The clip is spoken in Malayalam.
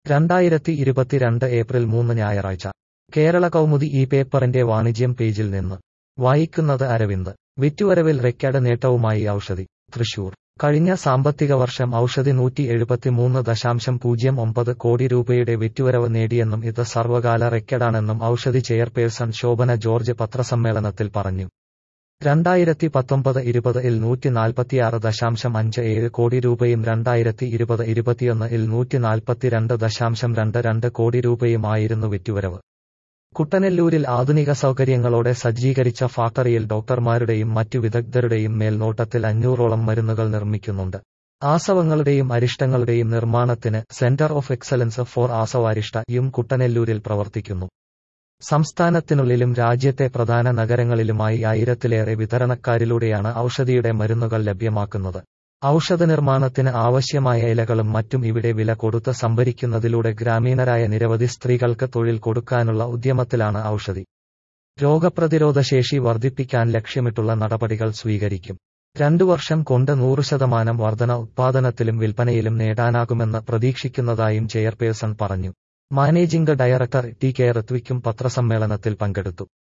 രണ്ടായിരത്തി ഇരുപത്തിരണ്ട് ഏപ്രിൽ മൂന്ന് ഞായറാഴ്ച കേരള കൗമുദി ഈ പേപ്പറിന്റെ വാണിജ്യം പേജിൽ നിന്ന് വായിക്കുന്നത് അരവിന്ദ് വിറ്റുവരവിൽ റെക്കോർഡ് നേട്ടവുമായി ഔഷധി തൃശൂർ കഴിഞ്ഞ സാമ്പത്തിക വർഷം ഔഷധി നൂറ്റി എഴുപത്തിമൂന്ന് ദശാംശം പൂജ്യം ഒമ്പത് കോടി രൂപയുടെ വിറ്റുവരവ് നേടിയെന്നും ഇത് സർവകാല റെക്കോർഡാണെന്നും ഔഷധി ചെയർപേഴ്സൺ ശോഭന ജോർജ് പത്രസമ്മേളനത്തിൽ പറഞ്ഞു രണ്ടായിരത്തി പത്തൊമ്പത് ഇരുപത് ഇൽ നൂറ്റി നാൽപ്പത്തിയാറ് ദശാംശം അഞ്ച് ഏഴ് കോടി രൂപയും രണ്ടായിരത്തി ഇരുപത് ഇരുപത്തിയൊന്ന് ഇൽ നൂറ്റി നാൽപ്പത്തിരണ്ട് ദശാംശം രണ്ട് രണ്ട് കോടി രൂപയുമായിരുന്നു വിറ്റുവരവ് കുട്ടനെല്ലൂരിൽ ആധുനിക സൗകര്യങ്ങളോടെ സജ്ജീകരിച്ച ഫാക്ടറിയിൽ ഡോക്ടർമാരുടെയും മറ്റു വിദഗ്ധരുടെയും മേൽനോട്ടത്തിൽ അഞ്ഞൂറോളം മരുന്നുകൾ നിർമ്മിക്കുന്നുണ്ട് ആസവങ്ങളുടെയും അരിഷ്ടങ്ങളുടെയും നിർമ്മാണത്തിന് സെന്റർ ഓഫ് എക്സലൻസ് ഫോർ ആസവാരിഷ്ട യും കുട്ടനെല്ലൂരിൽ പ്രവർത്തിക്കുന്നു സംസ്ഥാനത്തിനുള്ളിലും രാജ്യത്തെ പ്രധാന നഗരങ്ങളിലുമായി ആയിരത്തിലേറെ വിതരണക്കാരിലൂടെയാണ് ഔഷധിയുടെ മരുന്നുകൾ ലഭ്യമാക്കുന്നത് ഔഷധ നിർമ്മാണത്തിന് ആവശ്യമായ ഇലകളും മറ്റും ഇവിടെ വില കൊടുത്ത് സംഭരിക്കുന്നതിലൂടെ ഗ്രാമീണരായ നിരവധി സ്ത്രീകൾക്ക് തൊഴിൽ കൊടുക്കാനുള്ള ഉദ്യമത്തിലാണ് ഔഷധി രോഗപ്രതിരോധ ശേഷി വർദ്ധിപ്പിക്കാൻ ലക്ഷ്യമിട്ടുള്ള നടപടികൾ സ്വീകരിക്കും രണ്ടു വർഷം കൊണ്ട് നൂറ് ശതമാനം വർധന ഉത്പാദനത്തിലും വിൽപ്പനയിലും നേടാനാകുമെന്ന് പ്രതീക്ഷിക്കുന്നതായും ചെയർപേഴ്സൺ പറഞ്ഞു മാനേജിംഗ് ഡയറക്ടർ ടി കെ ഋത്വിക്കും പത്രസമ്മേളനത്തിൽ പങ്കെടുത്തു